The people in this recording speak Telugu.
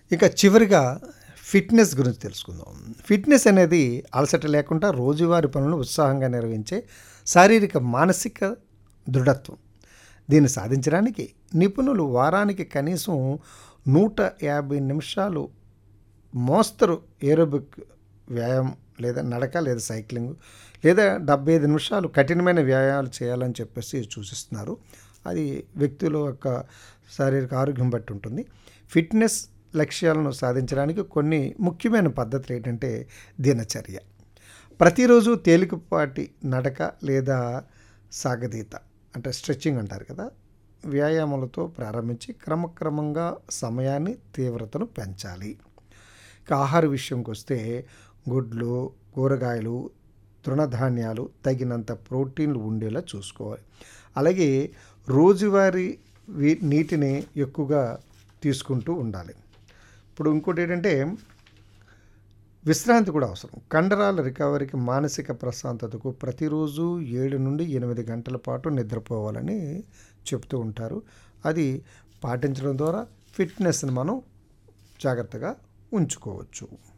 ఇక చివరిగా ఫిట్నెస్ గురించి తెలుసుకుందాం ఫిట్నెస్ అనేది అలసట లేకుండా రోజువారీ పనులను ఉత్సాహంగా నిర్వహించే శారీరక మానసిక దృఢత్వం దీన్ని సాధించడానికి నిపుణులు వారానికి కనీసం నూట యాభై నిమిషాలు మోస్తరు ఏరోబిక్ వ్యాయామం లేదా నడక లేదా సైక్లింగ్ లేదా డెబ్బై ఐదు నిమిషాలు కఠినమైన వ్యాయామాలు చేయాలని చెప్పేసి సూచిస్తున్నారు అది వ్యక్తుల యొక్క శారీరక ఆరోగ్యం బట్టి ఉంటుంది ఫిట్నెస్ లక్ష్యాలను సాధించడానికి కొన్ని ముఖ్యమైన పద్ధతులు ఏంటంటే దినచర్య ప్రతిరోజు తేలికపాటి నడక లేదా సాగదీత అంటే స్ట్రెచ్చింగ్ అంటారు కదా వ్యాయామాలతో ప్రారంభించి క్రమక్రమంగా సమయాన్ని తీవ్రతను పెంచాలి ఇక ఆహార విషయంకి వస్తే గుడ్లు కూరగాయలు తృణధాన్యాలు తగినంత ప్రోటీన్లు ఉండేలా చూసుకోవాలి అలాగే రోజువారీ వీ నీటిని ఎక్కువగా తీసుకుంటూ ఉండాలి ఇప్పుడు ఇంకోటి ఏంటంటే విశ్రాంతి కూడా అవసరం కండరాల రికవరీకి మానసిక ప్రశాంతతకు ప్రతిరోజు ఏడు నుండి ఎనిమిది గంటల పాటు నిద్రపోవాలని చెప్తూ ఉంటారు అది పాటించడం ద్వారా ఫిట్నెస్ని మనం జాగ్రత్తగా ఉంచుకోవచ్చు